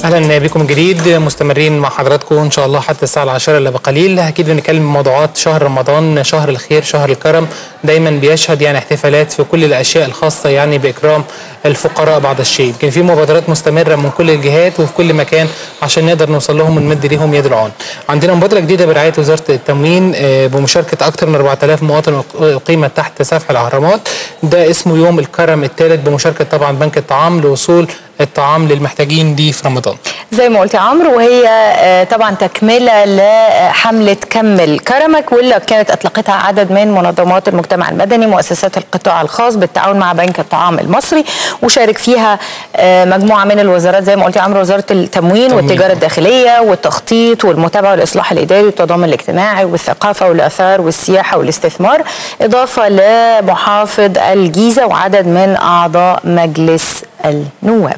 اهلا بكم من جديد مستمرين مع حضراتكم ان شاء الله حتى الساعه العاشرة الا بقليل اكيد بنتكلم موضوعات شهر رمضان شهر الخير شهر الكرم دايما بيشهد يعني احتفالات في كل الاشياء الخاصه يعني باكرام الفقراء بعض الشيء يمكن في مبادرات مستمره من كل الجهات وفي كل مكان عشان نقدر نوصل لهم ونمد ليهم يد العون عندنا مبادره جديده برعايه وزاره التموين بمشاركه اكثر من 4000 مواطن اقيمت تحت سفح الاهرامات ده اسمه يوم الكرم الثالث بمشاركه طبعا بنك الطعام لوصول الطعام للمحتاجين دي في رمضان زي ما قلت يا عمرو وهي طبعا تكمله لحمله كمل كرمك واللي كانت اطلقتها عدد من منظمات المجتمع المدني مؤسسات القطاع الخاص بالتعاون مع بنك الطعام المصري وشارك فيها مجموعه من الوزارات زي ما قلت يا عمرو وزاره التموين والتجاره الداخليه والتخطيط والمتابعه والاصلاح الاداري والتضامن الاجتماعي والثقافه والاثار والسياحه والاستثمار اضافه لمحافظ الجيزه وعدد من اعضاء مجلس النواب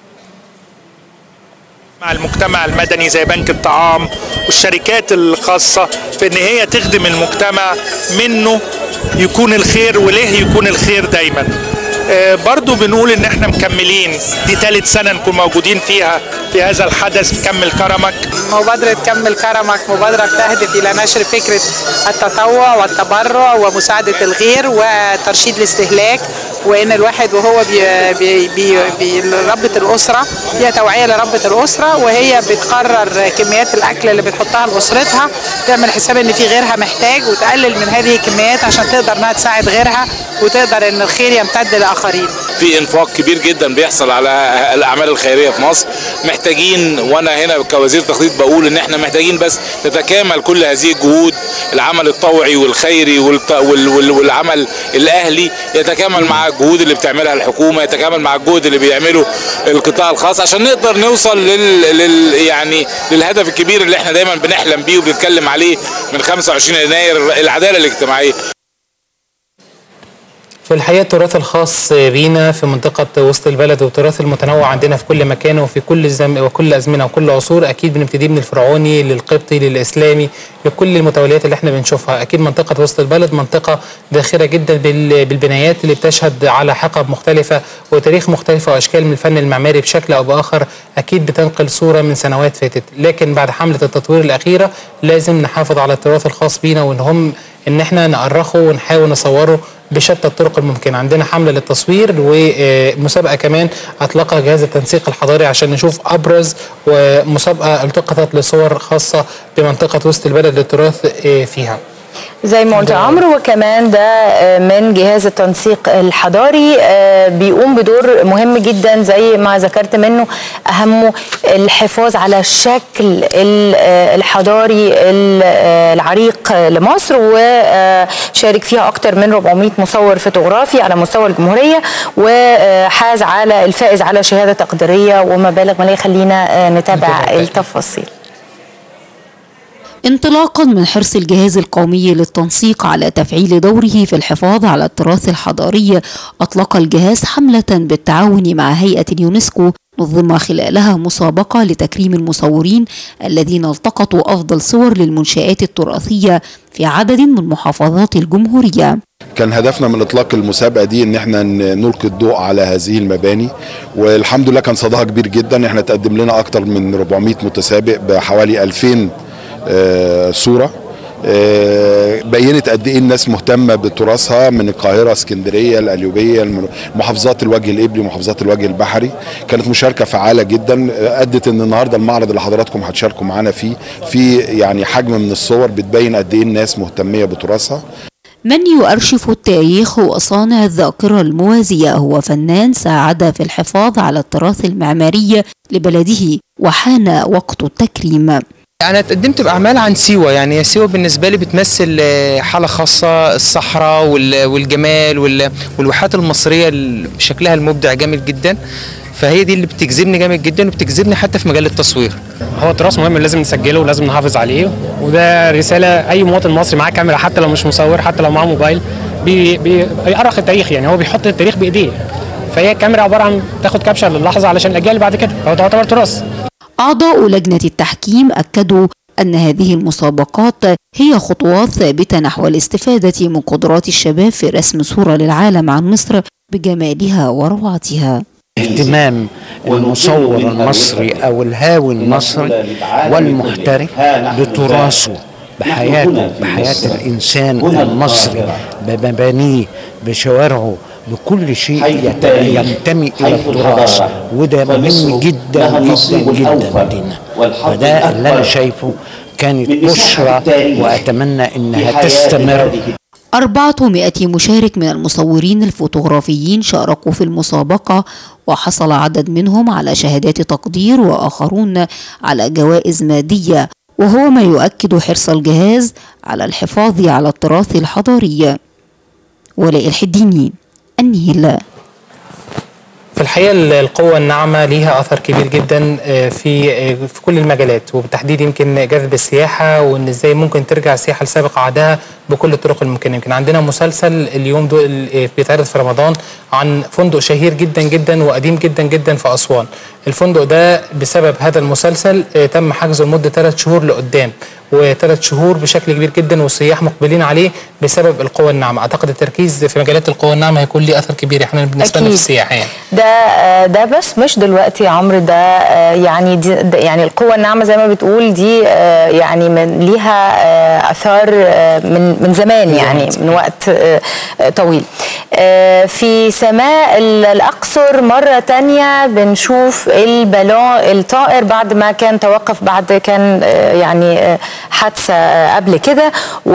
مع المجتمع المدني زي بنك الطعام والشركات الخاصة في ان هي تخدم المجتمع منه يكون الخير وليه يكون الخير دايما آه برضو بنقول ان احنا مكملين دي ثالث سنة نكون موجودين فيها في هذا الحدث كمل كرمك مبادرة كمل كرمك مبادرة بتهدف إلى نشر فكرة التطوع والتبرع ومساعدة الغير وترشيد الاستهلاك وان الواحد وهو بي بي بي ربة الاسره هي توعيه لربة الاسره وهي بتقرر كميات الاكل اللي بتحطها لاسرتها تعمل حساب ان في غيرها محتاج وتقلل من هذه الكميات عشان تقدر انها تساعد غيرها وتقدر ان الخير يمتد لاخرين. في انفاق كبير جدا بيحصل على الاعمال الخيريه في مصر محتاجين وانا هنا كوزير تخطيط بقول ان احنا محتاجين بس تتكامل كل هذه الجهود العمل الطوعي والخيري والعمل الاهلي يتكامل مع الجهود اللي بتعملها الحكومه يتكامل مع الجهد اللي بيعمله القطاع الخاص عشان نقدر نوصل لل, لل... يعني للهدف الكبير اللي احنا دايما بنحلم بيه وبنتكلم عليه من 25 يناير العداله الاجتماعيه في الحقيقه التراث الخاص بينا في منطقه وسط البلد والتراث المتنوع عندنا في كل مكان وفي كل زم وكل ازمنه وكل عصور اكيد بنبتدي من الفرعوني للقبطي للاسلامي لكل المتوليات اللي احنا بنشوفها اكيد منطقه وسط البلد منطقه داخره جدا بالبنايات اللي بتشهد على حقب مختلفه وتاريخ مختلف واشكال من الفن المعماري بشكل او باخر اكيد بتنقل صوره من سنوات فاتت لكن بعد حمله التطوير الاخيره لازم نحافظ على التراث الخاص بينا وان هم ان احنا نأرخه ونحاول نصوره بشتى الطرق الممكنه عندنا حمله للتصوير ومسابقه كمان اطلقها جهاز التنسيق الحضاري عشان نشوف ابرز ومسابقه التقطت لصور خاصه بمنطقه وسط البلد للتراث فيها زي ما قلت يا عمرو وكمان ده من جهاز التنسيق الحضاري بيقوم بدور مهم جدا زي ما ذكرت منه اهمه الحفاظ على الشكل الحضاري العريق لمصر وشارك فيها اكثر من 400 مصور فوتوغرافي على مستوى الجمهوريه وحاز على الفائز على شهاده تقديريه ومبالغ ماليه خلينا نتابع التفاصيل انطلاقا من حرص الجهاز القومي للتنسيق على تفعيل دوره في الحفاظ على التراث الحضاري اطلق الجهاز حمله بالتعاون مع هيئه اليونسكو نظم خلالها مسابقه لتكريم المصورين الذين التقطوا افضل صور للمنشات التراثيه في عدد من محافظات الجمهوريه كان هدفنا من اطلاق المسابقه دي ان احنا نلقي الضوء على هذه المباني والحمد لله كان صداها كبير جدا احنا تقدم لنا اكثر من 400 متسابق بحوالي 2000 آه صوره آه بينت قد ايه الناس مهتمه بتراثها من القاهره اسكندريه القليوبيه محافظات الوجه الابلي محافظات الوجه البحري كانت مشاركه فعاله جدا ادت ان النهارده المعرض اللي حضراتكم هتشاركوا معانا فيه في يعني حجم من الصور بتبين قد ايه الناس مهتميه بتراثها من يؤرشف التاريخ وصانع الذاكرة الموازية هو فنان ساعد في الحفاظ على التراث المعماري لبلده وحان وقت التكريم انا اتقدمت باعمال عن سيوه يعني سيوه بالنسبه لي بتمثل حاله خاصه الصحراء والجمال والواحات المصريه بشكلها المبدع جامد جدا فهي دي اللي بتجذبني جامد جدا وبتجذبني حتى في مجال التصوير هو تراث مهم لازم نسجله ولازم نحافظ عليه وده رساله اي مواطن مصري معاه كاميرا حتى لو مش مصور حتى لو معاه موبايل بي بي بيأرخ التاريخ يعني هو بيحط التاريخ بايديه فهي الكاميرا عباره عن تاخد كابشه للحظه علشان الاجيال اللي بعد كده فهو تعتبر تراث أعضاء لجنة التحكيم أكدوا أن هذه المسابقات هي خطوات ثابتة نحو الاستفادة من قدرات الشباب في رسم صورة للعالم عن مصر بجمالها وروعتها اهتمام المصور المصري او الهاوي المصري والمحترف بتراثه بحياته بحياة الإنسان المصري بمبانيه بشوارعه بكل شيء يت- ينتمي إلى التراث وده مهم جدا جدا جدا لنا وده اللي أنا شايفه كانت بشرى وأتمنى إنها تستمر 400 مشارك من المصورين الفوتوغرافيين شاركوا في المسابقة وحصل عدد منهم على شهادات تقدير وآخرون على جوائز مادية وهو ما يؤكد حرص الجهاز على الحفاظ على التراث الحضاري ولاء الحديني النيل في الحقيقه ال- القوه الناعمه ليها اثر كبير جدا آه، في آه، في كل المجالات وبالتحديد يمكن جذب السياحه وان ازاي ممكن ترجع السياحه لسابق عهدها بكل الطرق الممكنه يمكن عندنا مسلسل اليوم دول آه، بيتعرض في رمضان عن فندق شهير جدا جدا وقديم جدا جدا في اسوان الفندق ده بسبب هذا المسلسل آه، تم حجزه لمده ثلاث شهور لقدام وثلاث شهور بشكل كبير جدا والسياح مقبلين عليه بسبب القوى الناعمه اعتقد التركيز في مجالات القوى الناعمه هيكون ليه اثر كبير احنا بالنسبه لنا في أكيد. السياحه يعني. ده آه، ده بس مش دلوقتي يا عمرو ده آه، يعني دي ده يعني القوة الناعمة زي ما بتقول دي آه، يعني من ليها آه، آثار آه، من من زمان يعني من وقت آه، آه، طويل آه، في سماء ال- الأقصر مرة تانية بنشوف البالون الطائر بعد ما كان توقف بعد كان آه، يعني آه، حادثة آه، قبل كده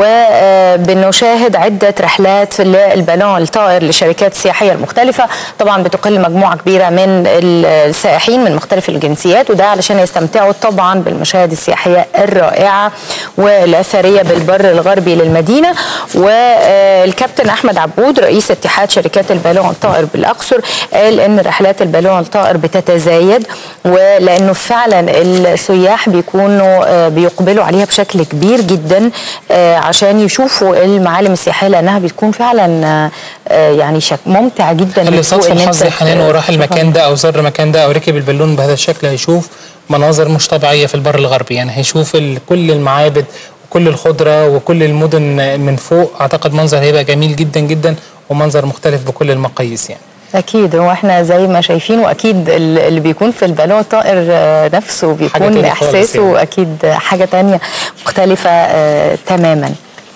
وبنشاهد عدة رحلات للبالون الطائر لشركات سياحية المختلفة طبعا بتقل مجموعة كبيرة من السائحين من مختلف الجنسيات وده علشان يستمتعوا طبعا بالمشاهد السياحية الرائعة والأثرية بالبر الغربي للمدينة والكابتن أحمد عبود رئيس اتحاد شركات البالون الطائر بالأقصر قال إن رحلات البالون الطائر بتتزايد ولأنه فعلا السياح بيكونوا آه، بيقبلوا عليها بشكل كبير جدا آه، عشان يشوفوا المعالم السياحية لأنها بتكون فعلا آه، آه، يعني شك ممتع جدا اللي من فوق صدفه إن الحظ أنت يا حنان وراح تشوفها. المكان ده او زار المكان ده او ركب البالون بهذا الشكل هيشوف مناظر مش طبيعيه في البر الغربي يعني هيشوف ال- كل المعابد وكل الخضره وكل المدن من فوق اعتقد منظر هيبقى جميل جدا جدا ومنظر مختلف بكل المقاييس يعني اكيد واحنا زي ما شايفين واكيد ال- اللي بيكون في البالون الطائر آه، نفسه بيكون تانية خالص احساسه يعني. اكيد حاجه تانية مختلفه آه، تماما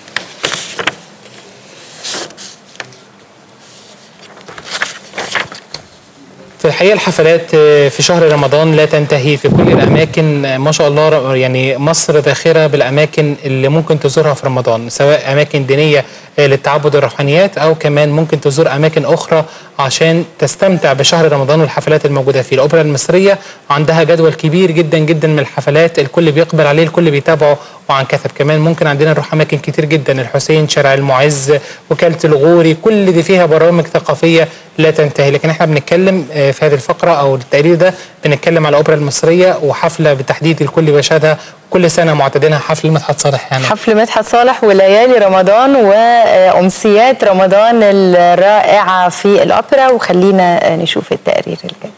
في الحقيقه الحفلات آه، في شهر رمضان لا تنتهي في كل الاماكن آه، ما شاء الله ر- يعني مصر ذاخره بالاماكن اللي ممكن تزورها في رمضان سواء اماكن دينيه آه، للتعبد الروحانيات او كمان ممكن تزور اماكن اخرى عشان تستمتع بشهر رمضان والحفلات الموجوده فيه الاوبرا المصريه عندها جدول كبير جدا جدا من الحفلات الكل بيقبل عليه الكل بيتابعه وعن كثب كمان ممكن عندنا نروح اماكن كتير جدا الحسين شارع المعز وكاله الغوري كل دي فيها برامج ثقافيه لا تنتهي لكن احنا بنتكلم آه، في هذه الفقره او التقرير ده بنتكلم على الاوبرا المصريه وحفله بالتحديد الكل بيشهدها كل سنه معتادينها حفل مدحت صالح يعني حفل مدحت صالح وليالي رمضان وامسيات رمضان الرائعه في الاوبرا وخلينا آه، نشوف التقرير الجاي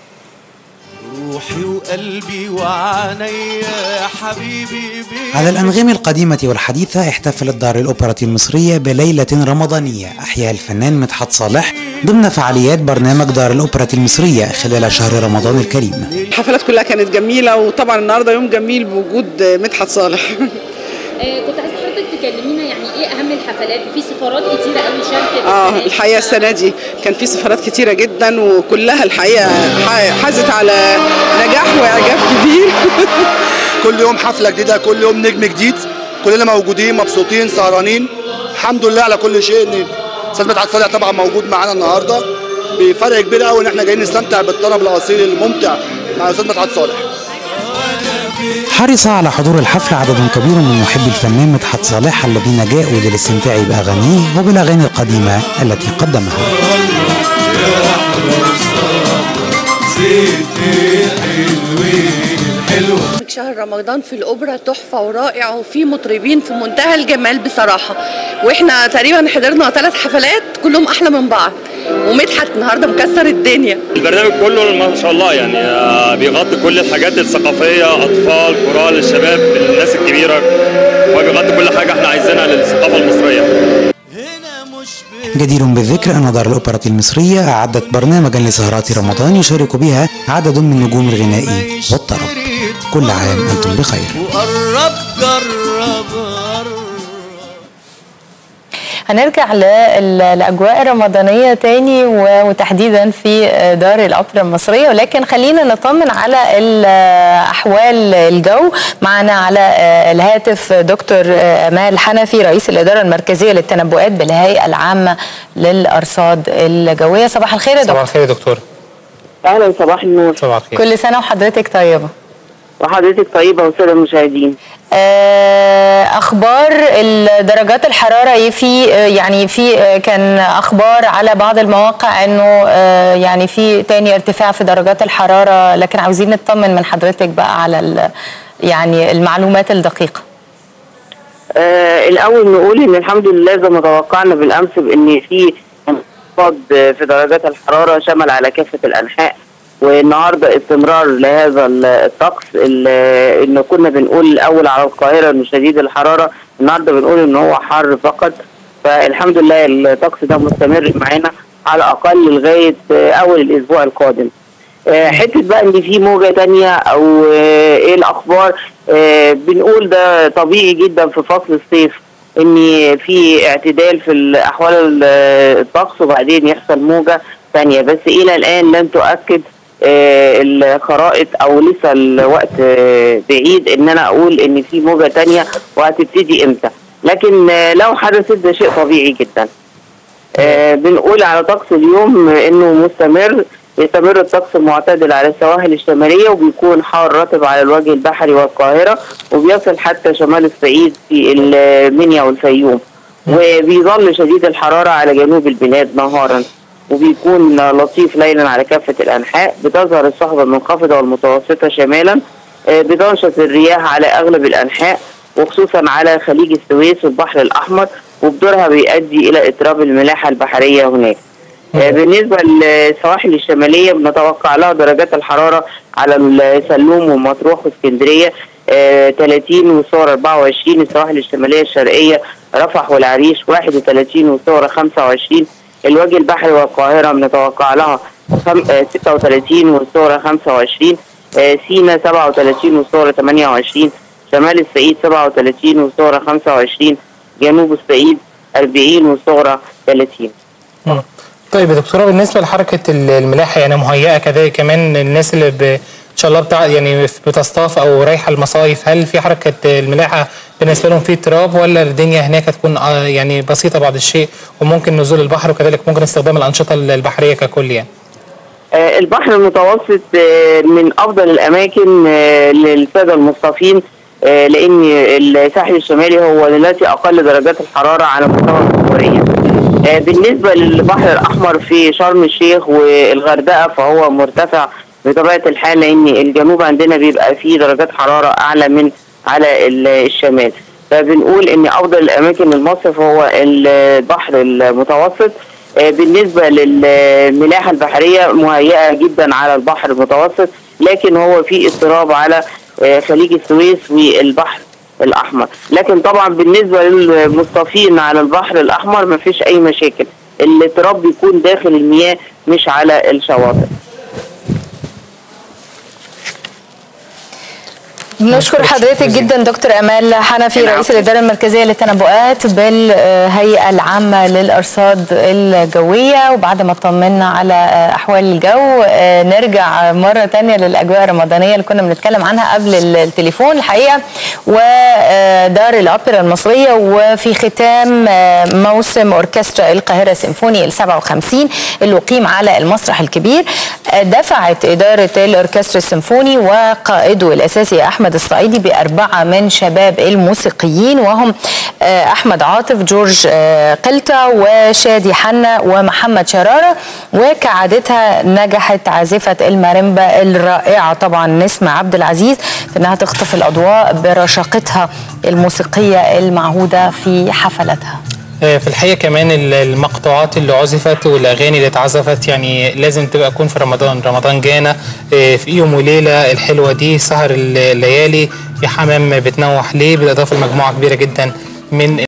روحي وقلبي وعينيا يا حبيبي بيه على الأنغام القديمة والحديثة احتفلت دار الأوبرا المصرية بليلة رمضانية أحياها الفنان مدحت صالح ضمن فعاليات برنامج دار الأوبرا المصرية خلال شهر رمضان الكريم الحفلات كلها كانت جميلة وطبعا النهارده يوم جميل بوجود مدحت صالح آه، كنت عايزه حضرتك تكلمينا يعني ايه اهم الحفلات في سفارات كتيره قوي شاركت اه السنة دي. الحقيقة السنة دي كان في سفرات كتيرة جدا وكلها الحقيقة ح- حازت على نجاح وإعجاب كبير كل يوم حفله جديده كل يوم نجم جديد كلنا موجودين مبسوطين سهرانين الحمد لله على كل شيء ان استاذ مدحت صالح طبعا موجود معانا النهارده بفرق كبير قوي ان احنا جايين نستمتع بالطرب الاصيل الممتع مع الاستاذ مدحت صالح حرص على حضور الحفل عدد كبير من محبي الفنان مدحت صالح الذين جاءوا للاستمتاع بأغانيه وبالأغاني القديمة التي قدمها برنامج شهر رمضان في الاوبرا تحفه ورائع وفي مطربين في منتهى الجمال بصراحه واحنا تقريبا حضرنا ثلاث حفلات كلهم احلى من بعض ومدحت النهارده مكسر الدنيا البرنامج كله ما شاء الله يعني آه، بيغطي كل الحاجات الثقافية أطفال كورال الشباب الناس الكبيرة هو بيغطي كل حاجة احنا عايزينها للثقافة المصرية جدير بالذكر أن دار الأوبرا المصرية أعدت برنامجا لسهرات رمضان يشارك بها عدد من نجوم الغناء والطرب كل عام أنتم بخير وقرب جرب هنرجع للاجواء الرمضانيه تاني و- وتحديدا في دار الاوبرا المصريه ولكن خلينا نطمن على ال- احوال الجو معنا على الهاتف دكتور امال حنفي رئيس الاداره المركزيه للتنبؤات بالهيئه العامه للارصاد الجويه صباح الخير يا صباح دكتور الخير يا دكتور اهلا صباح النور صباح الخير كل سنه وحضرتك طيبه وحضرتك طيبه والساده المشاهدين آه، اخبار درجات الحراره في آه، يعني في آه، كان اخبار على بعض المواقع انه آه، يعني في تاني ارتفاع في درجات الحراره لكن عاوزين نطمن من حضرتك بقى على ال- يعني المعلومات الدقيقه آه الاول نقول ان الحمد لله زي ما توقعنا بالامس بان في انخفاض في درجات الحراره شمل على كافه الانحاء والنهارده استمرار لهذا ال- الطقس ال- ان كنا بنقول الاول على القاهره انه شديد الحراره النهارده بنقول ان هو حر فقط فالحمد لله الطقس ده مستمر معانا على الاقل لغايه آه، اول الاسبوع القادم آه، حته بقى ان في موجه تانية او آه، ايه الاخبار آه، بنقول ده طبيعي جدا في فصل الصيف ان في اعتدال في الاحوال ال- الطقس وبعدين يحصل موجه تانية بس الى الان لم تؤكد آه، الخرائط او لسه الوقت آه، بعيد ان انا اقول ان في موجه تانية وهتبتدي امتى لكن آه، لو حدثت ده شيء طبيعي جدا آه، بنقول على طقس اليوم آه، انه مستمر يستمر الطقس المعتدل على السواحل الشمالية وبيكون حار رطب على الوجه البحري والقاهرة وبيصل حتى شمال الصعيد في المنيا والفيوم وبيظل شديد الحرارة على جنوب البلاد نهارا وبيكون لطيف ليلا على كافة الأنحاء بتظهر الصحبة المنخفضة والمتوسطة شمالا آه، بتنشط الرياح على أغلب الأنحاء وخصوصا على خليج السويس والبحر الأحمر وبدورها بيؤدي إلى اضطراب الملاحة البحرية هناك آه، بالنسبة للسواحل الشمالية بنتوقع لها درجات الحرارة على السلوم ومطروح واسكندرية آه، 30 وصور 24 السواحل الشمالية الشرقية رفح والعريش 31 وصور 25 الوجه البحري والقاهرة بنتوقع لها خم- آه، 36 وصور 25 آه، سينا 37 وصور 28 شمال الصعيد 37 وصور 25 جنوب الصعيد 40 وصور 30 مم. طيب يا دكتوره بالنسبه لحركه ال- الملاحه يعني مهيئه كذلك كمان الناس اللي ب... ان شاء الله بتاع يعني بتصطاف او رايحه المصايف هل في حركه الملاحه بالنسبه لهم في اضطراب ولا الدنيا هناك هتكون آه، يعني بسيطه بعض الشيء وممكن نزول البحر وكذلك ممكن استخدام الانشطه البحريه ككل يعني آه، البحر المتوسط آه، من افضل الاماكن آه، للساده المصطفين آه، لان الساحل الشمالي هو التي اقل درجات الحراره على مستوى الجمهوريه. آه، بالنسبه للبحر الاحمر في شرم الشيخ والغردقه فهو مرتفع بطبيعه الحال لان الجنوب عندنا بيبقى فيه درجات حراره اعلى من على ال- الشمال. فبنقول ان افضل الاماكن للمصيف هو البحر المتوسط آه، بالنسبه للملاحه البحريه مهيئه جدا على البحر المتوسط لكن هو في اضطراب على آه، خليج السويس والبحر الاحمر لكن طبعا بالنسبه للمصطفين على البحر الاحمر ما فيش اي مشاكل الاضطراب بيكون داخل المياه مش على الشواطئ بنشكر حضرتك جدا دكتور امال حنفي رئيس الاداره المركزيه للتنبؤات بالهيئه العامه للارصاد الجويه وبعد ما اطمنا على احوال الجو آه، نرجع مره تانية للاجواء الرمضانيه اللي كنا بنتكلم عنها قبل التليفون الحقيقه ودار الاوبرا المصريه وفي ختام آه، موسم اوركسترا القاهره السيمفوني ال 57 اللي اقيم على المسرح الكبير آه، دفعت اداره الاوركسترا السيمفوني وقائده الاساسي احمد الصعيدي باربعه من شباب الموسيقيين وهم آه، احمد عاطف جورج آه، قلطه وشادي حنا ومحمد شراره وكعادتها نجحت عازفه الماريمبا الرائعه طبعا نسمه عبد العزيز في انها تخطف الاضواء برشاقتها الموسيقيه المعهوده في حفلاتها آه، في الحقيقه كمان ال- المقطوعات اللي عزفت والاغاني اللي اتعزفت يعني لازم تبقى تكون في رمضان رمضان جانا آه، في يوم وليله الحلوه دي سهر الليالي يا حمام بتنوح ليه بالاضافه لمجموعه كبيره جدا من